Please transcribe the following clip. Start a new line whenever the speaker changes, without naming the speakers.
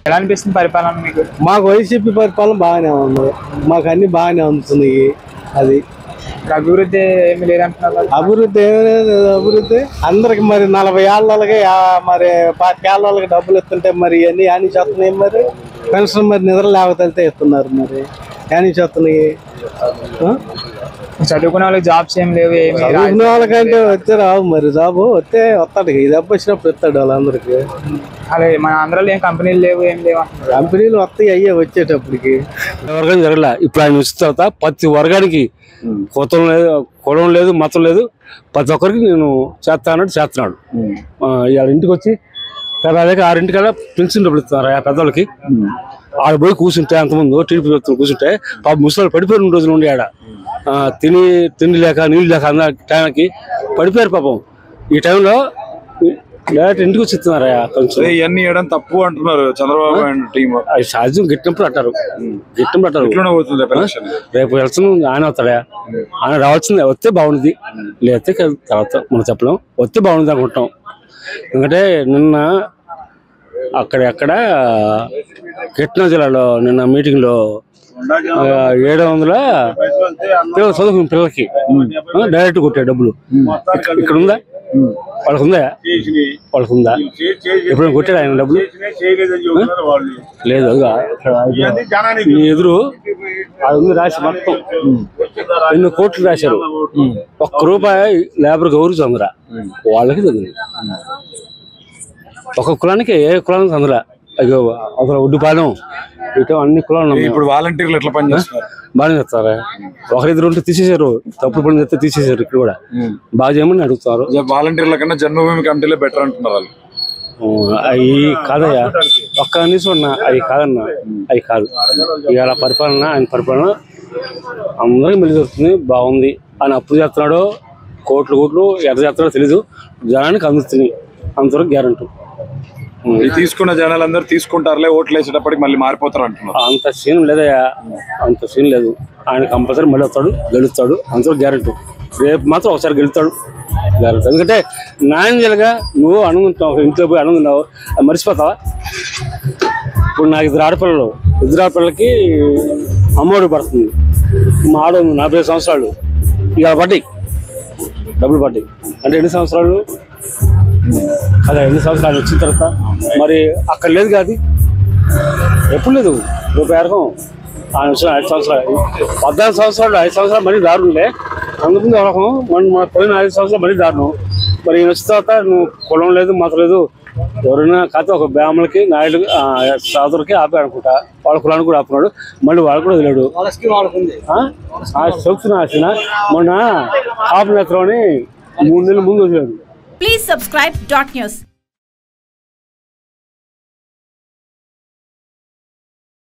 ఎలా అనిపిస్తుంది పరిపాలన మీకు
మాకు వైసీపీ పరిపాలన బాగానే ఉంది మాకు అన్ని బాగానే అందుతున్నాయి అది
ఇక్కడ అభివృద్ధి ఏమి లేదంటున్నారు కదా.
అభివృద్ధి ఏమీ లేదు అభివృద్ధి అందరికి మరి నలభై ఏళ్ళకి మరి పాతిక ఏళ్ళకి డబ్బులు ఇస్తుంటే మరి ఇవన్నీ యాని చేస్తున్నాయి మరి పెన్షన్ మరి నిద్ర లేకపోతే ఇస్తున్నారు మరి యాని చేస్తున్నాయి ఆ?
చదువుకునే వాళ్ళకి జాబ్స్ ఏం లేవు ఏమి రా-
చదువుకున్న వాళ్ళకంటే వచ్చే రావు మరి జాబు వస్తే వస్తాడు ఈ దెబ్బ వచ్చినప్పుడు ఇస్తాడు వాళ్ళందరికి
అలాగే మన ఆంధ్రాలో ఏం కంపెనీలు లేవు ఏం లేవు అంటున్నారు
కంపెనీలు వస్తాయి అయ్యే వచ్చేటప్పటికి
వర్గం జరగలే ఇప్పుడు ఆయన వచ్చిన తర్వాత ప్రతి వర్గానికి కులం లేదు కులం లేదు మతం లేదు ప్రతి ఒక్కరికి నేను చేస్తా అన్నట్టు చేస్తున్నాడు ఆ, ఇవాళ ఇంటికి వచ్చి పెద్ద ఆరింటికల్లా పెన్షన్ డబ్బులు ఇస్తున్నారు ఆ పెద్దోళ్ళకి ఆడ పోయి కూర్చుంటే అంతమంది టీడీపీ వ్యక్తులు కూర్చుంటే పాప ముసలి పడిపోయిన రోజులు ఉండి ఆడ ఆ, తిని తిండి లేక నీళ్ళు లేక అన్న టైంకి పడిపోయారు పాపం ఈ టైంలో డైరెక్ట్ ఇంటికి వచ్చి ఇస్తున్నారు ఆ పెన్షన్
ఇవన్నీ వేయడం తప్పు అంటున్నారు చంద్రబాబు అండ్ టీమ్
అది సహజం గిట్టినప్పుడు అంటారు గిట్టినప్పుడు అంటారు
ఎట్లనే పోతుంది రేపు ఎలక్షన్
రేపు వెళ్తాను ఆయన వస్తాడా ఆయన రావాల్సిందే వస్తే బాగుంది లేకపోతే క- తర్వాత మనం చెప్పలేం వస్తే బాగుంది అనుకుంటాం ఎందుకంటే నిన్న అక్కడ ఎక్కడ కృష్ణా జిల్లాలో నిన్న మీటింగ్లో ఆ, ఏడు వందల పిల్లలు చదువుకున్న పిల్లలకి ఆ, డైరెక్ట్ కొట్టే డబ్బులు ఇక్క- ఇక్కడ ఉందా వాళ్ళకు ఉందా వాళ్ళకు ఉందా ఎప్పుడైనా కొట్టాడు ఆయన డబ్బులు లేదు అదిగో అక్కడ ఆయన- నీ ఎదురు అది ఉంది రాసి మొత్తం ఎన్ని కోట్లు రాశారు ఒక్క రూపాయి లేబర్ గౌరవ చంద్ర వాళ్ళకి తగ్గింది ఒక కులానికి ఏ కులానికి చంద్ర అయ్యో అసలు ఉడ్డుపాలెం ఇటు అన్ని కులాలు ఉన్నాయి
ఇప్పుడు వాలంటీర్లు ఎట్లా పనిచేస్తున్నారు
బాగానే చేస్తారా ఒకరిద్దరు ఉంటే తీసేశారు తప్పుడు పని చేస్తే తీసేశారు ఇక్కడ కూడా బాగా చేయమని అడుగుతారు
వాలంటీర్ల కన్నా జన్మభూమి కమిటీలే బెటర్ అంటున్నారు వాళ్ళు
అవి కాదయ్యా ఒక్క నిమిషం ఉన్నా అది కాదన్నా అది కాదు ఇవాళ పరిపాలన ఆయన పరిపాలన అందరికీ మెల్లి దొరుకుతుంది బాగుంది ఆయన అప్పు చేస్తున్నాడో కోట్లు కోట్లు ఎంత చేస్తున్నాడో తెలీదు జనానికి అందుతుంది అంతవరకు గ్యారంటీ
ఈ తీసుకున్న జనాలందరూ తీసుకుంటారులే ఓట్లు వేసేటప్పటికి మళ్ళీ మారిపోతారు అంటున్నారు
అంత సీన్ లేదయ్యా అంత సీన్ లేదు ఆయన కంపల్సరీ మళ్ళీ వస్తాడు గెలుస్తాడు అంతవరకు గ్యారంటీ రేపు మాత్రం ఒకసారి గెలుస్తాడు గ్యారంటీ ఎందుకంటే నాయనజలుగా నువ్వు అనుకుంటున్నావు ఇంట్లో పోయి అనుకున్నావు అది మర్చిపోతావా ఇప్పుడు నాకు ఇద్దరు ఆడపిల్లలు ఇద్దరు ఆడపిల్లలకి అమ్మఒడి పడుతుంది మా ఆడ ఉంది నలభై ఐదు సంవత్సరాలు ఇక పడ్డాయి డబ్బులు పడ్డాయి అంటే ఎన్ని సంవత్సరాలు అదే ఎన్ని సంవత్సరాలు వచ్చిన తర్వాత మరి అక్కడ లేదు కాదు ఎప్పుడు లేదు రూపాయి అరకం ఆ నిమిషం ఐదు సంవత్సరాలు పద్నాలుగు సంవత్సరాలు ఐదు సంవత్సరాలు మరీ దారుణంలే అందుకుంది రకం మన మన పోయిన ఐదు సంవత్సరాలు మరీ దారుణం మరి ఈయన వచ్చిన తర్వాత నువ్వు కులం లేదు మతం లేదు ఎవరైనా కాకపోతే ఒక బ్రాహ్మణులకి నాయుడు సాధులకి ఆపే అనుకుంటా వాళ్ళ కులానికి కూడా ఆపుకున్నాడు మళ్ళీ వాళ్ళు కూడా వదిలాడు ఆ? ఆ చెప్తున్నా ఆశన మొన్న ఆపు నేత్రం అని మూడు నెలల ముందు వదిలాడు
Please subscribe dot news.